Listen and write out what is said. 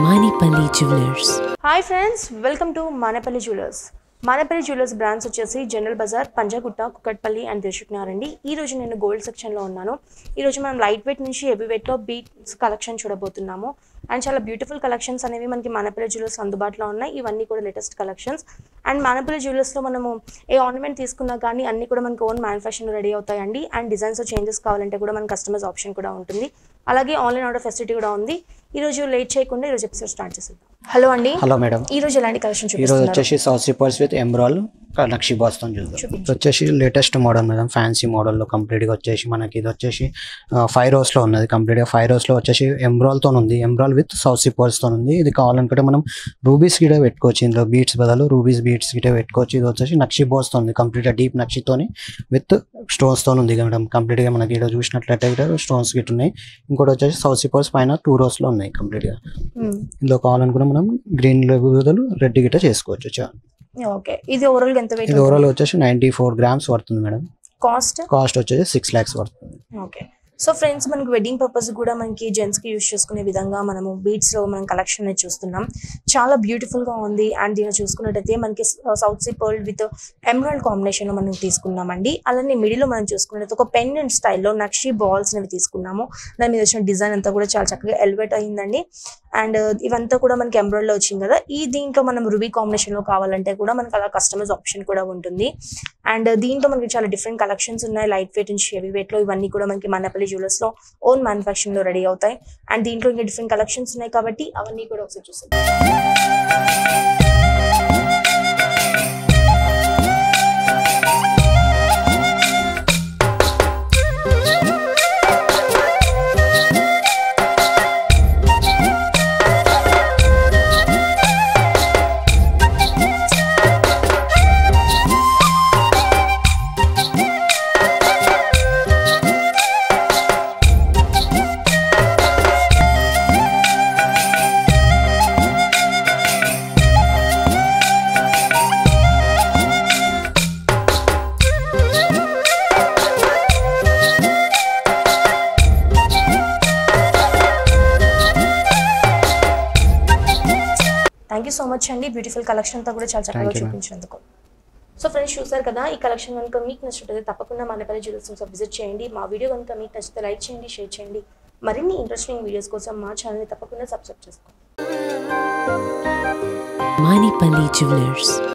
Manipali Jewelers. Hi friends welcome to Manepalli jewellers Manepalli jewellers brands వచ్చేసి General Bazaar Panjagutta Kukatpally and దిల్షుక్నారండి ఈ రోజు నేను గోల్డ్ సెక్షన్లో ఉన్నాను ఈ రోజు మనం లైట్ వెయిట్ నుంచి హెవీ వెయిట్లో బీట్స్ కలెక్షన్ చూడబోతున్నాము అండ్ చాలా బ్యూటిఫుల్ కలెక్షన్స్ అనేవి మనకి మానేపల్లి జ్యువెలర్స్ అందుబాటులో ఉన్నాయి ఇవన్నీ కూడా లేటెస్ట్ కలెక్షన్స్ అండ్ మానేపల్లి జ్యువెలర్స్లో మనము ఏ ఆర్నమెంట్ తీసుకున్నా కానీ అన్ని కూడా మనకి ఓన్ మ్యానుఫ్యాక్చరింగ్ రెడీ అవుతాయండి అండ్ డిజైన్స్ చేంజెస్ కావాలంటే కూడా మన కస్టమర్స్ ఆప్షన్ కూడా ఉంటుంది అలాగే ఆన్లైన్ ఆర్డర్ ఫెసిలిటీ కూడా ఉంది ఈ రోజు లేట్ చేయకుండా ఈరోజు ఎపిసోడ్ స్టార్ట్ చేసేద్దాం హలో అండి హలో మేడం ఈ రోజు ఎలాంటి కలెక్షన్ ఈరోజు చూపిస్తున్నారు వచ్చేసి సౌత్ సిపర్స్ విత్ ఎంబ్రాల్ నక్షి బాస్తో చూద్దాం ఇది వచ్చేసి లేటెస్ట్ మోడల్ మేడం ఫ్యాన్సీ మోడల్లో కంప్లీట్గా వచ్చేసి మనకి ఇది వచ్చేసి ఫైవ్ రోస్లో ఉన్నది కంప్లీట్గా ఫైవ్ రోస్లో వచ్చేసి ఎంబ్రాల్తో ఉంది ఎంబ్రాల్ విత్ సౌత్ సిపర్స్తో ఉంది ఇది కావాలనుకుంటే మనం రూబీస్ గిట పెట్టుకోవచ్చు ఇందులో బీట్స్ బదులు రూబీస్ బీట్స్ గిట పెట్టుకోవచ్చు ఇది వచ్చేసి నక్షి బాస్తో ఉంది కంప్లీట్గా డీప్ నక్షితోని విత్ స్టోన్స్తో ఉంది మేడం కంప్లీట్గా మనకి ఇక్కడ చూసినట్లయితే ఇక్కడ స్టోన్స్ గిట్ ఉన్నాయి ఇంకోటి వచ్చేసి సౌత్ సిపర్స్ పైన టూ రోస్లో ఉన్నాయి కంప్లీట్గా మ్మ్. ఇందులో కావాలనుకుంటే మనం గ్రీన్ బదులు రెడ్ గిట చేసుకోవచ్చు చా ఓకే ఇది ఓవరాల్ ఎంత వెయిట్ ఇది ఓవరాల్ వచ్చేసి నైన్టీ ఫోర్ గ్రామ్స్ పడుతుంది మేడం కాస్ట్ కాస్ట్ వచ్చేసి సిక్స్ ల్యాక్స్ పడుతుంది ఓకే సో ఫ్రెండ్స్ మనకి వెడ్డింగ్ పర్పస్ కూడా మనకి జెంట్స్ కి యూస్ చేసుకునే విధంగా మనము బీట్స్ లో మనం కలెక్షన్ అనేది చూస్తున్నాం చాలా బ్యూటిఫుల్ గా ఉంది అండ్ దీన్ని చూసుకున్నట్టయితే మనకి south sea pearl with emerald combination లో మనం తీసుకున్నామండి అలానే మిడిల్ లో మనం చూసుకున్నట్టు ఒక పెండెంట్ స్టైల్లో నక్షి బాల్స్ అనేవి తీసుకున్నాము దాని మీద వచ్చిన డిజైన్ అంతా కూడా చాలా చక్కగా ఎలివేట్ అయిందండి అండ్ ఇవంతా కూడా మనకి ఎంబ్రాయిడ్ లో వచ్చింది కదా ఈ దీంట్లో మనం రుబీ కాంబినేషన్ లో కావాలంటే కూడా మనకి అలా కస్టమైజ్ ఆప్షన్ కూడా ఉంటుంది అండ్ దీంట్లో మనకి చాలా డిఫరెంట్ కలెక్షన్స్ ఉన్నాయి లైట్ వెయిట్ నుంచి హెవీ వెయిట్ లో ఇవన్నీ కూడా మనకి మనపల్లి జ్యువెలర్స్ లో ఓన్ మ్యానుఫాక్చరింగ్ లో రెడీ అవుతాయి అండ్ దీంట్లో ఇంకా డిఫరెంట్ కలెక్షన్స్ ఉన్నాయి కాబట్టి అవన్నీ కూడా ఒకసారి చూసాం థ్యాంక్ యూ సో మచ్ అండి బ్యూటిఫుల్ కలెక్షన్ అంతా కూడా చాలా చక్కగా Thank you, ma'am. చూపించినందుకు సో ఫ్రెండ్స్ చూసారు కదా ఈ కలెక్షన్ కనుక మీకు నచ్చినట్లయితే తప్పకుండా మనపల్లి జ్యువెలర్స్ విజిట్ చేయండి మా వీడియో కనుక మీకు నచ్చితే లైక్ చేయండి షేర్ చేయండి మరిన్ని ఇంట్రెస్టింగ్ వీడియోస్ కోసం మా ఛానల్ని తప్పకుండా సబ్స్క్రైబ్ చేసుకోండి Manipali Jewelers.